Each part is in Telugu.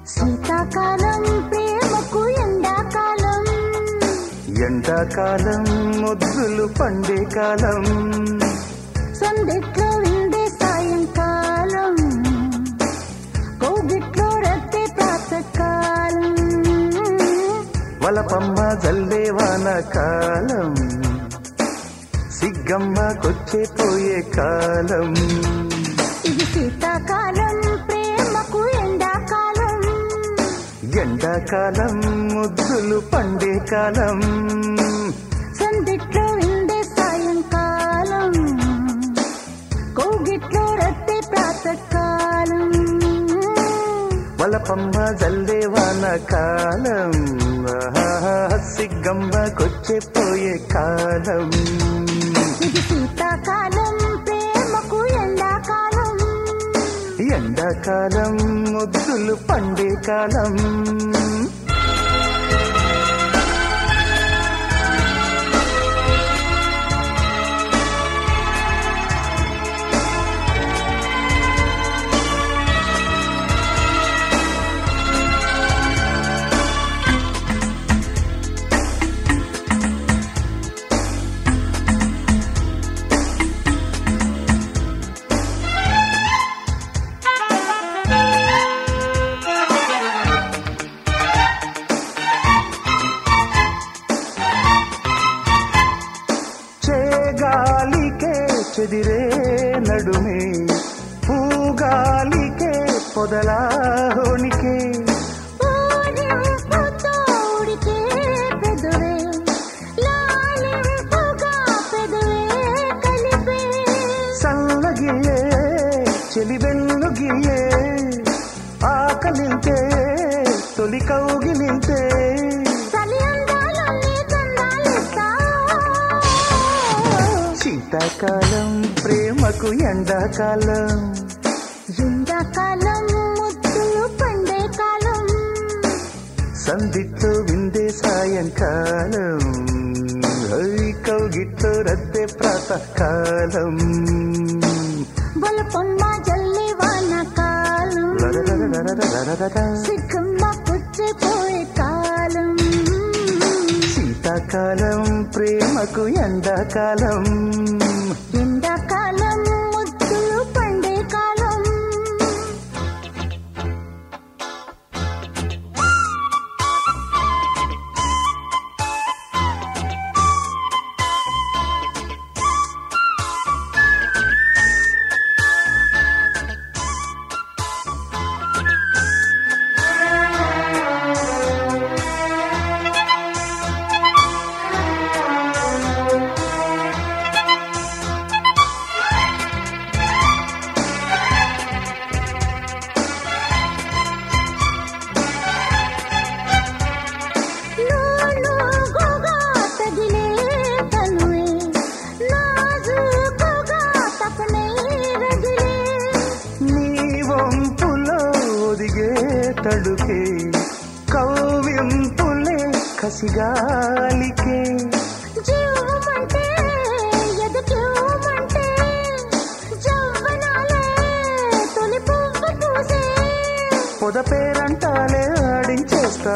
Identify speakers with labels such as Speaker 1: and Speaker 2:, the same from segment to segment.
Speaker 1: శీతాకాలం ప్రేమకు ఎండాకాలం
Speaker 2: ఎండాకాలం ముద్దులు పండే కాలం
Speaker 1: సందిట్లో విందే సాయంకాలం కోగిట్లో రద్దే ప్రాతకాలం
Speaker 2: వలపమ్మ జల్లే వాన కాలం సిగ్గమ్మ కొచ్చే పోయే కాలం
Speaker 1: ఇది శీతాకాలం ప్రేమకు ఎండాకాలం
Speaker 2: ఎండాకాలం ముద్దులు పండే కాలం
Speaker 1: సందిట్లో విందే సాయంకాలం కోగిట్లో రద్దే ప్రాతకాలం
Speaker 2: వలపమ్మ జల్లే వాన కాలం ఆహా, సిగ్గమ్మ కొచ్చే పోయే కాలం
Speaker 1: ఇది శీతాకాలం ప్రేమకు ఎండాకాలం
Speaker 2: ఎండాకాలం ముద్దులు పండే కాలం చేగాలికే చెదిరే నడుమే పూగాలికే పొదలాహోనికే
Speaker 1: ఊరింపుతో ఉడికే పెదవే, లాలింపుగా పెదవే కలిపే.
Speaker 2: సల్లగియే చెలివెన్నుగియే ఆకలింతే తొలి కౌగిలింతే
Speaker 1: చలి అందాలన్నీ దండాలిస్తా.
Speaker 2: శీతాకాలం ప్రేమకు ఎండాకాలం
Speaker 1: ఎండాకాలం ముద్దులు పండే కాలం
Speaker 2: సందిట్లో విందే సాయంకాలం హై కౌగిట్లో రద్దే ప్రాతకాలం
Speaker 1: బొలపొన్న జల్లి వాన కాలం
Speaker 2: లరలరలరలరలర.
Speaker 1: సిగ్గమ్మ పుచ్చిపోయే కాలం
Speaker 2: శీతాకాలం ప్రేమకు ఎండాకాలం
Speaker 1: ఎండాకాలం ముద్దులు పండే కాలం నూనూగుగా తగిలే తనువే, నాజూకుగా తపనై రగిలే.
Speaker 2: నీ వంపులో ఒదిగే తడుకే కవ్వింపులే కసిగాలికే
Speaker 1: జీవమంటే ఎదకేవమంటే, జవ్వనాలే తొలి పువ్వు పూసే.
Speaker 2: పొద పేరంటాలే ఆడించేస్తా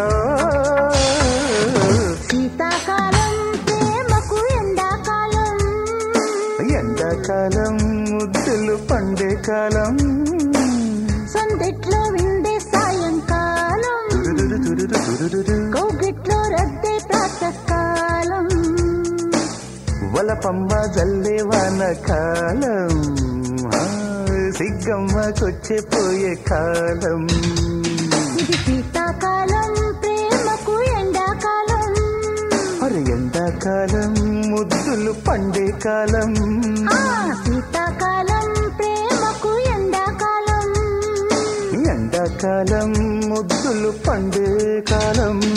Speaker 1: శీతాకాలం ప్రేమకు ఎండాకాలం
Speaker 2: ఎండాకాలం ముద్దులు పండే కాలం
Speaker 1: సందిట్లో విందే సాయంకాలం
Speaker 2: తురుదురు తురుదు తురుదురు.
Speaker 1: కౌగిట్లో రద్దే ప్రాతకాలం
Speaker 2: వలపమ్మ జల్లే వాన కాలం ఆ, సిగ్గమ్మ కొచ్చే పోయే కాలం
Speaker 1: ఇది శీతాకాలం ప్రేమకు ఎండాకాలం
Speaker 2: అరే ఎండాకాలం ముద్దులు పండే కాలం
Speaker 1: ఆ శీతాకాలం ప్రేమకు ఎండాకాలం
Speaker 2: ఎండాకాలం ముద్దులు పండే కాలం